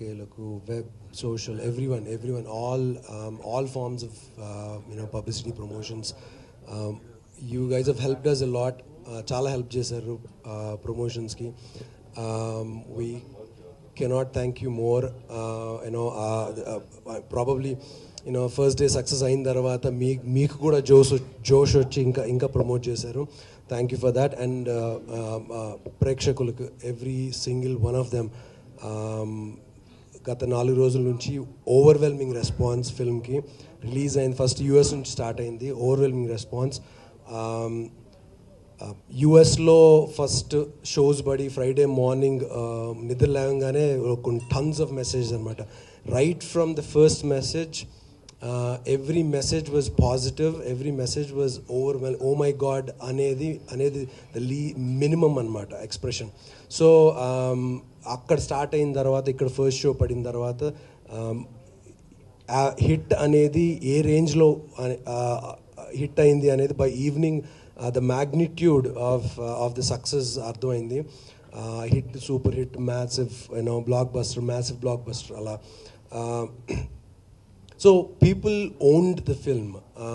పాత్రికేయులకు web social every one every one all all forms of you know publicity promotions you guys have helped us a lot చాలా help చేశారు ప్రమోషన్స్కి we cannot thank you more you know probably you know first day success అయిన తర్వాత మీ మీకు కూడా జోష్ జోష్ వచ్చి ఇంకా ఇంకా ప్రమోట్ చేశారు thank you for that and ప్రేక్షకులకు every single one of them గత నాలుగు రోజుల నుంచి ఓవర్వెల్మింగ్ రెస్పాన్స్ ఫిల్మ్కి రిలీజ్ అయింది ఫస్ట్ యూఎస్ నుంచి స్టార్ట్ అయింది ఓవర్వెల్మింగ్ రెస్పాన్స్ యుఎస్లో ఫస్ట్ షోస్ పడి ఫ్రైడే మార్నింగ్ నిద్ర లేవగానే కొన్ని టన్స్ ఆఫ్ మెసేజ్ అనమాట right from the first message every message was positive every message was over well oh my god అనేది అనేది ద లీ మినిమం అనమాట ఎక్స్ప్రెషన్ సో అక్కడ స్టార్ట్ అయిన తర్వాత ఇక్కడ ఫస్ట్ షో పడిన తర్వాత హిట్ అనేది ఏ రేంజ్లో హిట్ అయింది అనేది by evening the magnitude of of the success అర్థమైంది hit super hit massive you know blockbuster massive blockbuster అలా so people owned the film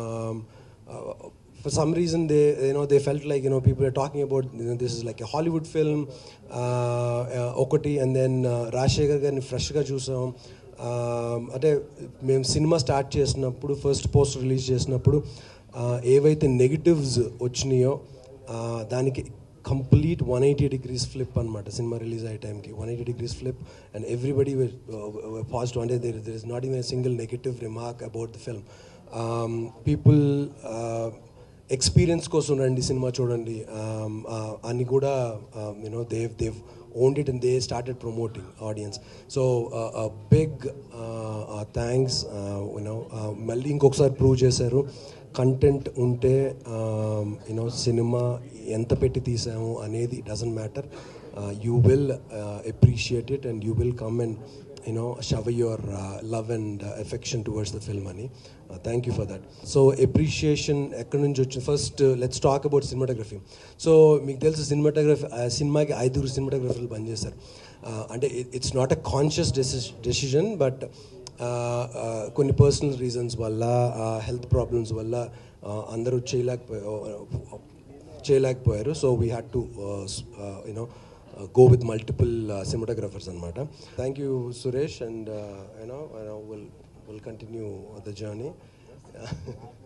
for some reason they you know they felt like you know people are talking about you know, this is like a Hollywood film uh, uh, ఒకటి and then Rajasekhar గారిని ఫ్రెష్గా చూసాం uh, అంటే మేము cinema start చేసినప్పుడు first post release చేసినప్పుడు uh, ఏవైతే negatives వచ్చినాయో uh, దానికి complete one eighty degrees flip అనమాట సినిమా రిలీజ్ అయ్యే టైంకి one eighty degrees flip and everybody positive అంటే there there is not even single negative remark about the film people experience కోసం రండి సినిమా చూడండి అని కూడా you know they've they've owned it and they started promoting audience so big thanks you know మళ్ళీ ఇంకొకసారి prove చేశారు content ఉంటే యూనో సినిమా ఎంత పెట్టి తీసాము అనేది doesn't matter you will appreciate it and you will come and you know show your love and affection towards the film అని thank you for that so appreciation ఎక్కడి నుంచి వచ్చింది first let's talk about cinematography so మీకు తెలుసు cinematography సినిమాకి ఐదుగురు సినిమాటోగ్రఫీలు పనిచేశారు అంటే it's not a conscious decision but కొన్ని పర్సనల్ రీజన్స్ వల్ల హెల్త్ ప్రాబ్లమ్స్ వల్ల అందరూ చేయలేకపోయా చేయలేకపోయారు so we had to you know go with multiple uh, cinematographers anamata thank you suresh and uh, you know, you know we'll we'll continue the journey